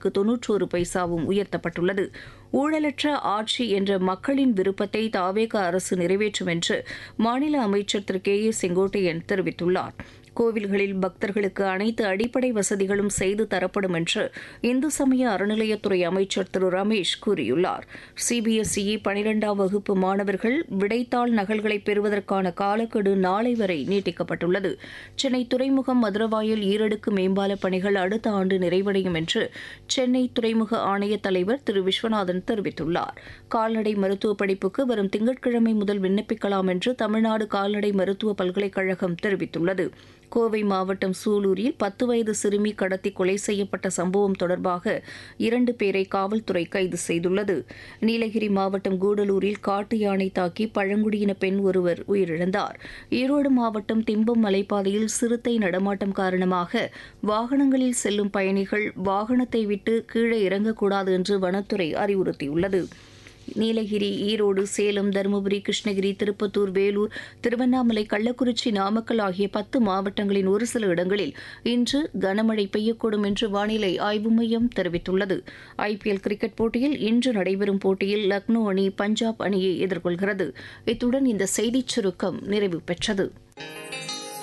ரூபாய்க்கு தொன்னூற்றோரு பைசாவும் உயர்த்தப்பட்டுள்ளது ஊழலற்ற ஆட்சி என்ற மக்களின் விருப்பத்தை தாவேக அரசு நிறைவேற்றும் என்று மாநில அமைச்சர் திரு கே ஏ செங்கோட்டையன் தெரிவித்துள்ளார் கோவில்களில் பக்தர்களுக்கு அனைத்து அடிப்படை வசதிகளும் செய்து தரப்படும் என்று இந்து சமய அறநிலையத்துறை அமைச்சர் திரு ரமேஷ் கூறியுள்ளார் சிபிஎஸ்இ பனிரெண்டாம் வகுப்பு மாணவர்கள் விடைத்தாள் நகல்களை பெறுவதற்கான காலக்கெடு நாளை வரை நீட்டிக்கப்பட்டுள்ளது சென்னை துறைமுகம் மதுரவாயல் ஈரடுக்கு மேம்பால பணிகள் அடுத்த ஆண்டு நிறைவடையும் என்று சென்னை துறைமுக ஆணைய தலைவர் திரு விஸ்வநாதன் தெரிவித்துள்ளார் கால்நடை மருத்துவ படிப்புக்கு வரும் திங்கட்கிழமை முதல் விண்ணப்பிக்கலாம் என்று தமிழ்நாடு கால்நடை மருத்துவ பல்கலைக்கழகம் தெரிவித்துள்ளது கோவை மாவட்டம் சூலூரில் பத்து வயது சிறுமி கடத்தி கொலை செய்யப்பட்ட சம்பவம் தொடர்பாக இரண்டு பேரை காவல்துறை கைது செய்துள்ளது நீலகிரி மாவட்டம் கூடலூரில் காட்டு யானை தாக்கி பழங்குடியின பெண் ஒருவர் உயிரிழந்தார் ஈரோடு மாவட்டம் திம்பம் மலைப்பாதையில் சிறுத்தை நடமாட்டம் காரணமாக வாகனங்களில் செல்லும் பயணிகள் வாகனத்தை விட்டு கீழே இறங்கக்கூடாது என்று வனத்துறை அறிவுறுத்தியுள்ளது நீலகிரி ஈரோடு சேலம் தருமபுரி கிருஷ்ணகிரி திருப்பத்தூர் வேலூர் திருவண்ணாமலை கள்ளக்குறிச்சி நாமக்கல் ஆகிய பத்து மாவட்டங்களின் ஒரு சில இடங்களில் இன்று கனமழை பெய்யக்கூடும் என்று வானிலை ஆய்வு மையம் தெரிவித்துள்ளது ஐபிஎல் கிரிக்கெட் போட்டியில் இன்று நடைபெறும் போட்டியில் லக்னோ அணி பஞ்சாப் அணியை எதிர்கொள்கிறது இத்துடன் இந்த செய்திச் சுருக்கம் நிறைவு பெற்றது